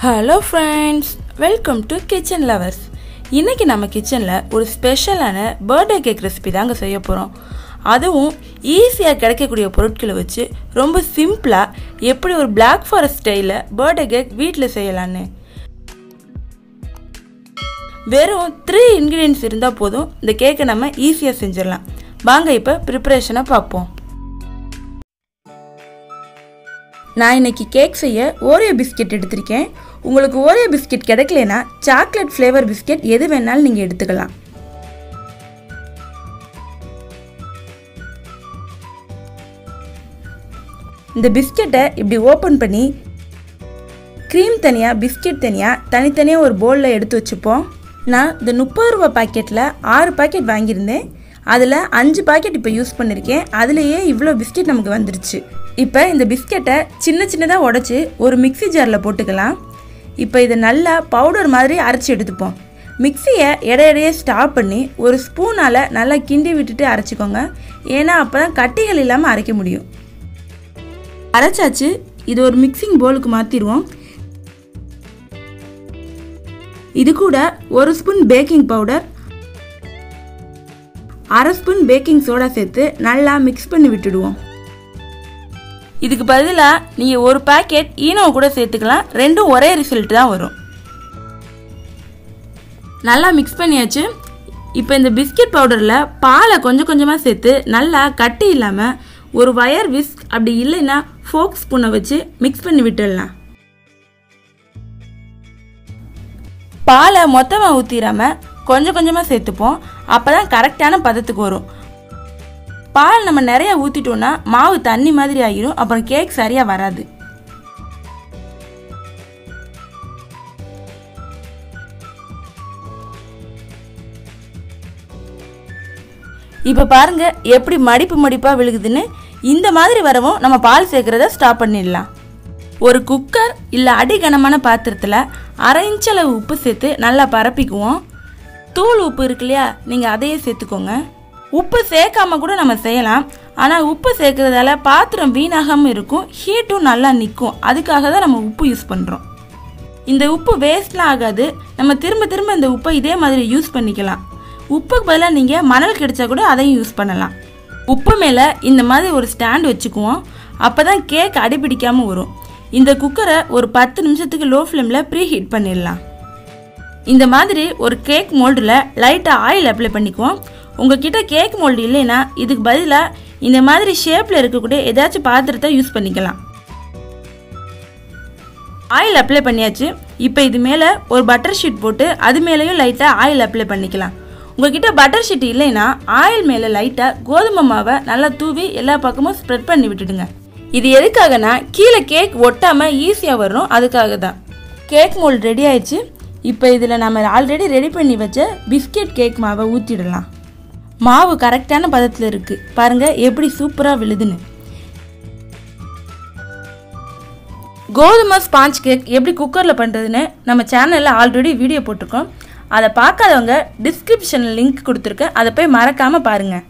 hello friends welcome to kitchen lovers இன்றைக்கி நம்ம கிச்சனில் ஒரு ஸ்பெஷலான பர்த்டே கேக் ரெசிபி தாங்க செய்ய போகிறோம் அதுவும் ஈஸியாக கிடைக்கக்கூடிய பொருட்களை வச்சு ரொம்ப சிம்பிளாக எப்படி ஒரு Black ஃபாரஸ்ட் ஸ்டைலில் பர்த்டே கேக் வீட்டில் செய்யலான்னு வெறும் த்ரீ இன்க்ரீடியன்ஸ் இருந்தால் போதும் இந்த கேக்கை நம்ம ஈஸியாக செஞ்சிடலாம் வாங்க இப்போ ப்ரிப்பரேஷனை பார்ப்போம் நான் இன்னைக்கு கேக் செய்ய ஓரியோ பிஸ்கெட் எடுத்திருக்கேன் உங்களுக்கு ஓரியோ பிஸ்கெட் கிடைக்கலனா சாக்லேட் ஃப்ளேவர் பிஸ்கெட் எது வேணாலும் நீங்கள் எடுத்துக்கலாம் இந்த பிஸ்கெட்டை இப்படி ஓப்பன் பண்ணி க்ரீம் தனியாக பிஸ்கெட் தனியாக தனித்தனியாக ஒரு பவுலில் எடுத்து வச்சுப்போம் நான் இந்த முப்பது ரூபா பாக்கெட்டில் ஆறு பாக்கெட் வாங்கியிருந்தேன் அதில் அஞ்சு பாக்கெட் இப்போ யூஸ் பண்ணியிருக்கேன் அதுலேயே இவ்வளோ பிஸ்கெட் நமக்கு வந்துருச்சு இப்போ இந்த பிஸ்கெட்டை சின்ன சின்னதாக உடச்சி ஒரு மிக்ஸி ஜாரில் போட்டுக்கலாம் இப்போ இதை நல்லா பவுடர் மாதிரி அரைச்சி எடுத்துப்போம் மிக்சியை இடையிடையே ஸ்டாப் பண்ணி ஒரு ஸ்பூனால் நல்லா கிண்டி விட்டுட்டு அரைச்சிக்கோங்க ஏன்னா அப்போ தான் கட்டிகள் இல்லாமல் அரைக்க முடியும் அரைச்சாச்சு இது ஒரு மிக்சிங் பவுலுக்கு மாற்றிடுவோம் இது கூட ஒரு ஸ்பூன் பேக்கிங் பவுடர் அரை ஸ்பூன் பேக்கிங் சோடா சேர்த்து நல்லா மிக்ஸ் பண்ணி விட்டுடுவோம் இதுக்கு பதிலாக நீங்கள் ஒரு பாக்கெட் ஈனோ கூட சேர்த்துக்கலாம் ரெண்டும் ஒரே ரிசல்ட் தான் வரும் நல்லா மிக்ஸ் பண்ணியாச்சு இப்போ இந்த பிஸ்கெட் பவுடரில் பாலை கொஞ்சம் கொஞ்சமாக சேர்த்து நல்லா கட்டி இல்லாமல் ஒரு வயர் விஸ்க் அப்படி இல்லைன்னா ஃபோக் ஸ்பூனை வச்சு மிக்ஸ் பண்ணி விட்டுடலாம் பாலை மொத்தமாக ஊற்றிடாம கொஞ்சம் கொஞ்சமாக சேர்த்துப்போம் அப்போ தான் கரெக்டான பதத்துக்கு வரும் பால் நம்ம நிறைய ஊற்றிட்டோம்னா மாவு தண்ணி மாதிரி ஆகிரும் அப்புறம் கேக் சரியாக வராது இப்போ பாருங்க எப்படி மடிப்பு மடிப்பாக விழுகுதுன்னு இந்த மாதிரி வரவும் நம்ம பால் சேர்க்குறத ஸ்டாப் பண்ணிடலாம் ஒரு குக்கர் இல்லை அடிகனமான பாத்திரத்தில் அரை இன்ச் அளவு உப்பு சேர்த்து நல்லா பரப்பிக்குவோம் தூள் உப்பு இருக்கு இல்லையா நீங்கள் அதையே சேர்த்துக்கோங்க உப்பு சேர்க்காம கூட நம்ம செய்யலாம் ஆனால் உப்பு சேர்க்கறதால பாத்திரம் வீணாகாமல் இருக்கும் ஹீட்டும் நல்லா நிற்கும் அதுக்காக தான் நம்ம உப்பு யூஸ் பண்ணுறோம் இந்த உப்பு வேஸ்ட்லாம் ஆகாது நம்ம திரும்ப திரும்ப இந்த உப்பை இதே மாதிரி யூஸ் பண்ணிக்கலாம் உப்புக்கு பதிலாக நீங்கள் மணல் கிடைச்சா கூட அதையும் யூஸ் பண்ணலாம் உப்பு மேலே இந்த மாதிரி ஒரு ஸ்டாண்ட் வச்சுக்குவோம் அப்போ தான் கேக் அடிப்பிடிக்காமல் வரும் இந்த குக்கரை ஒரு பத்து நிமிஷத்துக்கு லோ ஃப்ளேமில் ப்ரீ ஹீட் பண்ணிடலாம் இந்த மாதிரி ஒரு கேக் மோல்டில் லைட்டாக ஆயில் அப்ளை பண்ணிக்குவோம் உங்ககிட்ட கேக் மோல்டு இல்லைன்னா இதுக்கு பதிலாக இந்த மாதிரி ஷேப்பில் இருக்கக்கூடிய ஏதாச்சும் பாத்திரத்தை யூஸ் பண்ணிக்கலாம் ஆயில் அப்ளை பண்ணியாச்சு இப்போ இது மேலே ஒரு பட்டர் ஷீட் போட்டு அது மேலேயும் லைட்டாக ஆயில் அப்ளை பண்ணிக்கலாம் உங்ககிட்ட பட்டர் ஷீட் இல்லைன்னா ஆயில் மேலே லைட்டாக கோதுமை மாவை நல்லா தூவி எல்லா பக்கமும் ஸ்ப்ரெட் பண்ணி விட்டுடுங்க இது எதுக்காகனா கீழே கேக் ஒட்டாமல் ஈஸியாக வரும் அதுக்காக தான் கேக் மோல்ட் ரெடி ஆயிடுச்சு இப்போ இதில் நம்ம ஆல்ரெடி ரெடி பண்ணி வச்ச பிஸ்கெட் கேக் மாவை ஊற்றிடலாம் மாவு கரெக்டான பதத்தில் இருக்குது பாருங்கள் எப்படி சூப்பராக விழுதுன்னு கோதுமை ஸ்பாஞ்ச் கேக் எப்படி குக்கரில் பண்ணுறதுன்னு நம்ம சேனலில் ஆல்ரெடி வீடியோ போட்டிருக்கோம் அதை பார்க்காதவங்க டிஸ்கிரிப்ஷனில் லிங்க் கொடுத்துருக்கேன் அதை போய் மறக்காமல் பாருங்கள்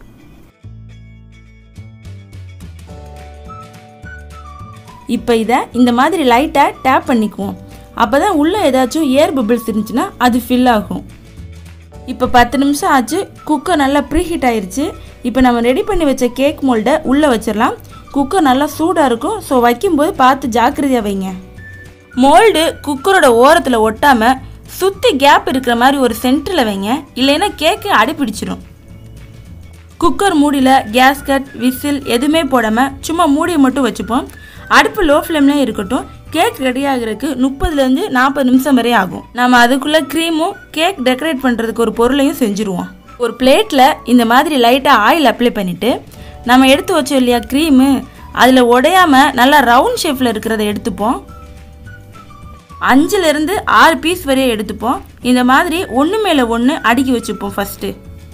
இப்போ இதை இந்த மாதிரி லைட்டாக டேப் பண்ணிக்குவோம் அப்போ தான் உள்ளே ஏதாச்சும் ஏர் பபிள்ஸ் இருந்துச்சுன்னா அது ஃபில் ஆகும் இப்போ பத்து நிமிஷம் ஆச்சு குக்கர் நல்லா ப்ரீ ஹீட் ஆயிருச்சு இப்போ நம்ம ரெடி பண்ணி வச்ச கேக் மோல்டை உள்ளே வச்சிடலாம் குக்கர் நல்லா சூடாக இருக்கும் ஸோ வைக்கும்போது பார்த்து ஜாக்கிரதையாக வைங்க மோல்டு குக்கரோட ஓரத்தில் ஒட்டாமல் சுற்றி கேப் இருக்கிற மாதிரி ஒரு சென்டரில் வைங்க இல்லைன்னா கேக்கு அடிப்பிடிச்சிடும் குக்கர் மூடியில் கேஸ்கட் விசில் எதுவுமே போடாமல் சும்மா மூடியை மட்டும் வச்சுப்போம் அடுப்பு லோ ஃப்ளேம்லேயே இருக்கட்டும் கேக் ரெடி ஆகிறதுக்கு முப்பதுலேருந்து நாற்பது நிமிஷம் வரை ஆகும் நம்ம அதுக்குள்ளே க்ரீமும் கேக் டெக்கரேட் பண்ணுறதுக்கு ஒரு பொருளையும் செஞ்சுருவோம் ஒரு பிளேட்டில் இந்த மாதிரி லைட்டாக ஆயில் அப்ளை பண்ணிவிட்டு நம்ம எடுத்து வச்சோம் இல்லையா க்ரீமு அதில் உடையாமல் நல்லா ரவுண்ட் ஷேப்பில் இருக்கிறத எடுத்துப்போம் அஞ்சுலேருந்து ஆறு பீஸ் வரையும் எடுத்துப்போம் இந்த மாதிரி ஒன்று மேலே ஒன்று அடுக்கி வச்சுப்போம் ஃபஸ்ட்டு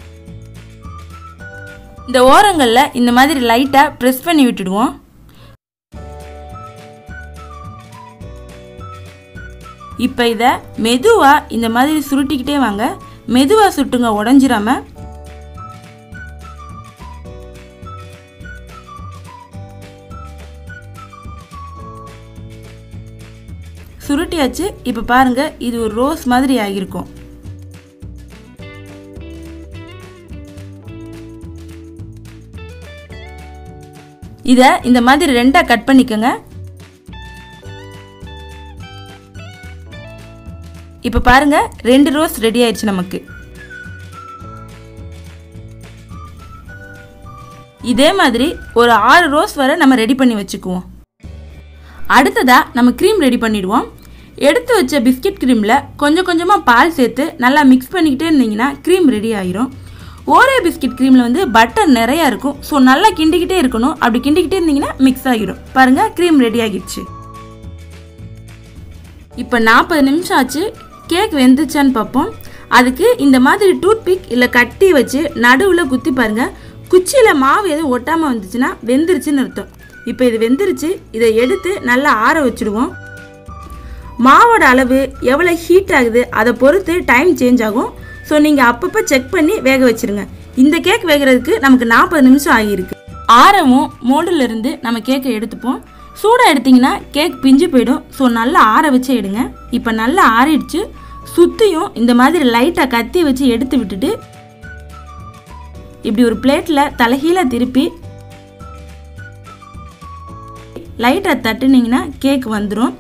இந்த ஓரங்களில் இந்த மாதிரி லைட்டாக ப்ரெஸ் பண்ணி விட்டுடுவோம் இப்போ இதை மெதுவாக இந்த மாதிரி சுருட்டிக்கிட்டே வாங்க மெதுவாக சுட்டுங்க உடஞ்சிராம சுருட்டியாச்சு இப்போ பாருங்க இது ஒரு ரோஸ் மாதிரி ஆகியிருக்கும் இதை இந்த மாதிரி ரெண்டா கட் பண்ணிக்கோங்க இப்போ பாருங்க ரெண்டு ரோஸ் ரெடி ஆயிடுச்சு நமக்கு இதே மாதிரி ஒரு ஆறு ரோஸ் வரை நம்ம ரெடி பண்ணி வச்சுக்குவோம் அடுத்ததா நம்ம க்ரீம் ரெடி பண்ணிடுவோம் எடுத்து வச்ச பிஸ்கட் க்ரீமில் கொஞ்சம் கொஞ்சமாக பால் சேர்த்து நல்லா மிக்ஸ் பண்ணிக்கிட்டே இருந்தீங்கன்னா க்ரீம் ரெடி ஆயிரும் ஓரே பிஸ்கட் க்ரீமில் வந்து பட்டர் நிறையா இருக்கும் ஸோ நல்லா கிண்டிக்கிட்டே இருக்கணும் அப்படி கிண்டிக்கிட்டே இருந்தீங்கன்னா மிக்ஸ் ஆகிடும் பாருங்கள் க்ரீம் ரெடி ஆகிடுச்சு இப்போ நாற்பது நிமிஷம் ஆச்சு கேக் வெந்துச்சான்னு பார்ப்போம் அதுக்கு இந்த மாதிரி டூத் பிக் இல்லை கட்டி வச்சு நடுவில் குத்தி பாருங்க குச்சியில் மாவு எதுவும் ஒட்டாமல் வந்துச்சுன்னா வெந்துருச்சுன்னு அர்த்தம் இப்போ இது வெந்துருச்சு இதை எடுத்து நல்லா ஆற வச்சுடுவோம் மாவோட அளவு எவ்வளோ ஹீட் ஆகுது அதை பொறுத்து டைம் சேஞ்ச் ஆகும் ஸோ நீங்கள் அப்பப்போ செக் பண்ணி வேக வச்சிருங்க இந்த கேக் வேகிறதுக்கு நமக்கு நாற்பது நிமிஷம் ஆகியிருக்கு ஆரவும் மோல்டுல இருந்து நம்ம கேக்கை எடுத்துப்போம் சூடாக எடுத்தீங்கன்னா கேக் பிஞ்சு போயிடும் ஸோ நல்லா ஆற வச்சு எடுங்க இப்போ நல்லா ஆறிடுச்சு சுற்றியும் இந்த மாதிரி லைட்டாக கத்தி வச்சு எடுத்து விட்டுட்டு இப்படி ஒரு பிளேட்டில் தலைகீழ திருப்பி லைட்டாக தட்டுனீங்கன்னா கேக் வந்துடும்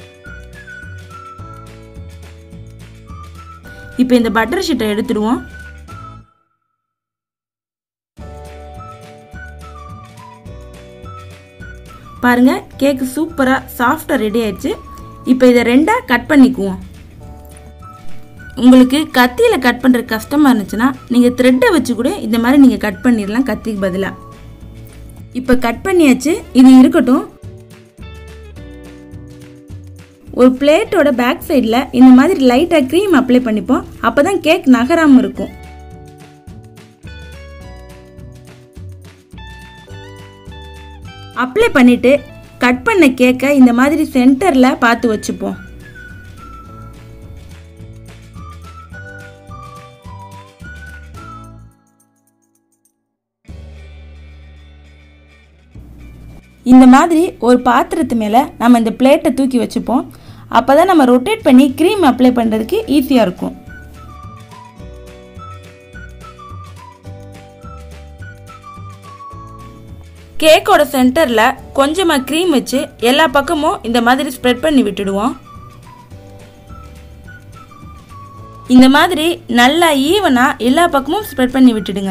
இப்போ இந்த பட்டர் ஷீட்டை எடுத்துடுவோம் பாருங்க கேக் சூப்பராக சாஃப்டாக ரெடி ஆயிடுச்சு இப்போ இதை ரெண்டாக கட் பண்ணிக்குவோம் உங்களுக்கு கத்தியில் கட் பண்ணுறது கஷ்டமாக இருந்துச்சுன்னா நீங்கள் த்ரெட்டை வச்சு கூட இந்த மாதிரி நீங்கள் கட் பண்ணிடலாம் கத்திக்கு பதிலாக இப்போ கட் பண்ணியாச்சு இது இருக்கட்டும் ஒரு பிளேட்டோட பேக் சைடில் இந்த மாதிரி லைட்டாக க்ரீம் அப்ளை பண்ணிப்போம் அப்போ தான் கேக் நகராமல் இருக்கும் அப்ளை பண்ணிவிட்டு கட் பண்ண கேக்கை இந்த மாதிரி சென்டரில் பார்த்து வச்சுப்போம் இந்த மாதிரி ஒரு பாத்திரத்து மேலே நம்ம இந்த பிளேட்டை தூக்கி வச்சுப்போம் அப்போ தான் நம்ம ரொட்டேட் பண்ணி க்ரீம் அப்ளை பண்ணுறதுக்கு ஈஸியாக இருக்கும் கேக்கோட சென்டரில் கொஞ்சமாக க்ரீம் வச்சு எல்லா பக்கமும் இந்த மாதிரி ஸ்ப்ரெட் பண்ணி விட்டுடுவோம் இந்த மாதிரி நல்லா ஈவனாக எல்லா பக்கமும் ஸ்ப்ரெட் பண்ணி விட்டுடுங்க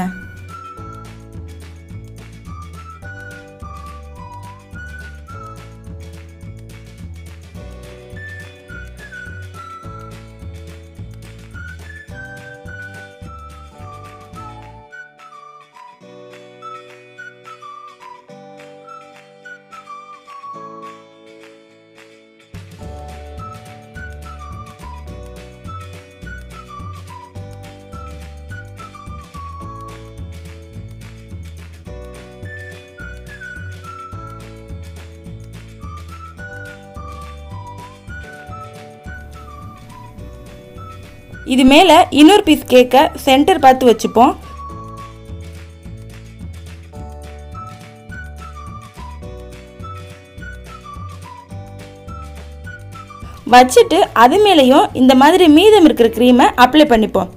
இது மேலே இன்னொரு பீஸ் கேக்கை சென்டர் பார்த்து வச்சுப்போம் வச்சுட்டு அது மேலேயும் இந்த மாதிரி மீதம் இருக்கிற க்ரீமை அப்ளை பண்ணிப்போம்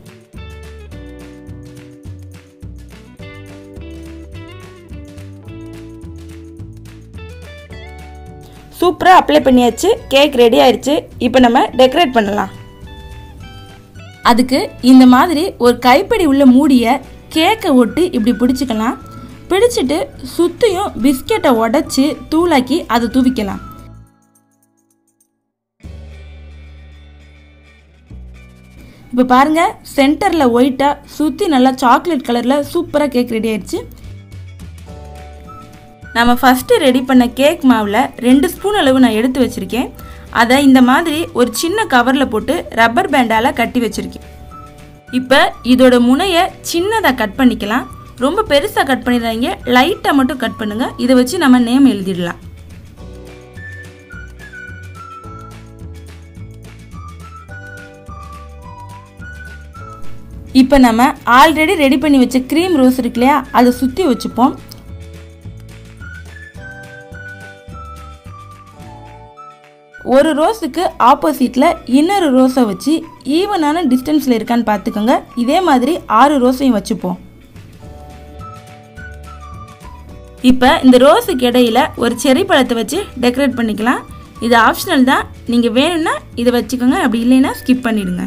சூப்பராக அப்ளை பண்ணியாச்சு கேக் ரெடி ஆயிடுச்சு இப்போ நம்ம டெக்கரேட் பண்ணலாம் அதுக்கு இந்த மாதிரி ஒரு கைப்பிடி உள்ள மூடிய கேக்கை ஒட்டி இப்படி பிடிச்சிக்கலாம் பிடிச்சிட்டு சுற்றியும் பிஸ்கெட்டை உடச்சி தூளாக்கி அதை தூவிக்கலாம் இப்போ பாருங்க சென்டரில் ஒயிட்டாக சுற்றி நல்லா சாக்லேட் கலரில் சூப்பராக கேக் ரெடி ஆயிடுச்சு நம்ம ஃபஸ்ட்டு ரெடி பண்ண கேக் மாவில் ரெண்டு ஸ்பூன் அளவு நான் எடுத்து வச்சுருக்கேன் அதை இந்த மாதிரி ஒரு சின்ன கவரில் போட்டு ரப்பர் பேண்டால் கட்டி வச்சுருக்கேன் இப்போ இதோட முனையை சின்னதாக கட் பண்ணிக்கலாம் ரொம்ப பெருசாக கட் பண்ணிடுறாங்க லைட்டாக மட்டும் கட் பண்ணுங்கள் இதை வச்சு நம்ம நேம் எழுதிடலாம் இப்போ நம்ம ஆல்ரெடி ரெடி பண்ணி வச்ச க்ரீம் ரோஸ் இருக்கு இல்லையா அதை சுற்றி வச்சுப்போம் ஒரு ரோஸுக்கு ஆப்போசிட்டில் இன்னொரு ரோஸை வச்சு ஈவனான டிஸ்டன்ஸில் இருக்கான்னு பார்த்துக்கோங்க இதே மாதிரி ஆறு ரோஸையும் வச்சுப்போம் இப்போ இந்த ரோஸுக்கு இடையில ஒரு செரி பழத்தை வச்சு டெக்கரேட் பண்ணிக்கலாம் இது ஆப்ஷனல் தான் நீங்கள் வேணும்னா இதை வச்சுக்கோங்க அப்படி இல்லைன்னா ஸ்கிப் பண்ணிடுங்க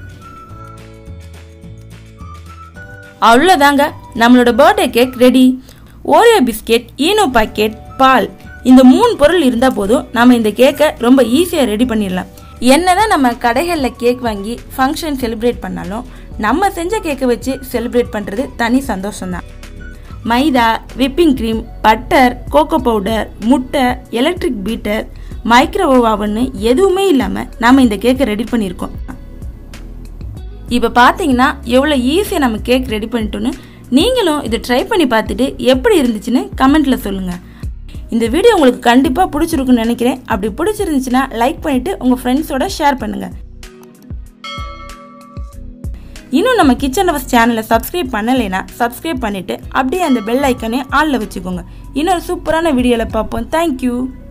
அவ்வளோதாங்க நம்மளோட birthday cake ready Oreo biscuit Eno packet பால் இந்த மூணு பொருள் இருந்தால் போதும் நம்ம இந்த கேக்கை ரொம்ப ஈஸியாக ரெடி பண்ணிடலாம் என்னதான் நம்ம கடைகளில் கேக் வாங்கி ஃபங்க்ஷன் செலிப்ரேட் பண்ணாலும் நம்ம செஞ்ச கேக்கை வச்சு செலிப்ரேட் பண்ணுறது தனி சந்தோஷம்தான் maida whipping cream butter cocoa powder முட்டை எலக்ட்ரிக் பீட்டர் மைக்ரோவேவ் அவன்னு எதுவுமே இல்லாமல் நாம் இந்த கேக்கை ரெடி பண்ணியிருக்கோம் இப்போ பார்த்தீங்கன்னா எவ்வளோ ஈஸியாக நம்ம கேக் ரெடி பண்ணிட்டோன்னு நீங்களும் இதை ட்ரை பண்ணி பார்த்துட்டு எப்படி இருந்துச்சுன்னு கமெண்ட்டில் சொல்லுங்கள் இந்த வீடியோ உங்களுக்கு கண்டிப்பாக பிடிச்சிருக்குன்னு நினைக்கிறேன் அப்படி பிடிச்சிருந்துச்சுன்னா லைக் பண்ணிவிட்டு உங்கள் ஃப்ரெண்ட்ஸோட ஷேர் பண்ணுங்கள் இன்னும் நம்ம கிச்சன் லவர்ஸ் சேனலை சப்ஸ்கிரைப் பண்ணலைன்னா சப்ஸ்கிரைப் பண்ணிவிட்டு அப்படியே அந்த பெல் ஐக்கனே ஆளில் வச்சுக்கோங்க இன்னொரு சூப்பரான வீடியோவில் பார்ப்போம் தேங்க்யூ